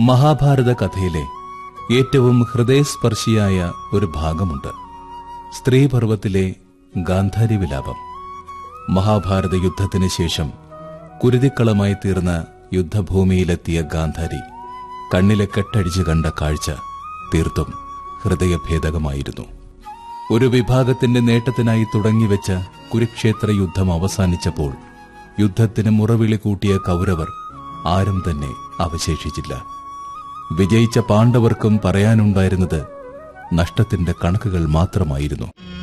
മഹാഭാരത കഥയിലെ ഏറ്റവും ഹൃദയസ്പർശിയായ ഒരു ഭാഗമുണ്ട് സ്ത്രീപർവത്തിലെ ഗാന്ധാരി വിലാപം മഹാഭാരത യുദ്ധത്തിന് ശേഷം കുരുതിക്കളമായി തീർന്ന യുദ്ധഭൂമിയിലെത്തിയ ഗാന്ധാരി കണ്ണിലെ കെട്ടടിച്ചു കണ്ട കാഴ്ച തീർത്തും ഹൃദയഭേദകമായിരുന്നു ഒരു വിഭാഗത്തിന്റെ നേട്ടത്തിനായി തുടങ്ങിവെച്ച കുരുക്ഷേത്ര യുദ്ധം അവസാനിച്ചപ്പോൾ യുദ്ധത്തിന് മുറവിളി കൂട്ടിയ കൗരവർ ആരും തന്നെ അവശേഷിച്ചില്ല വിജയിച്ച പാണ്ഡവർക്കും പറയാനുണ്ടായിരുന്നത് നഷ്ടത്തിന്റെ കണക്കുകൾ മാത്രമായിരുന്നു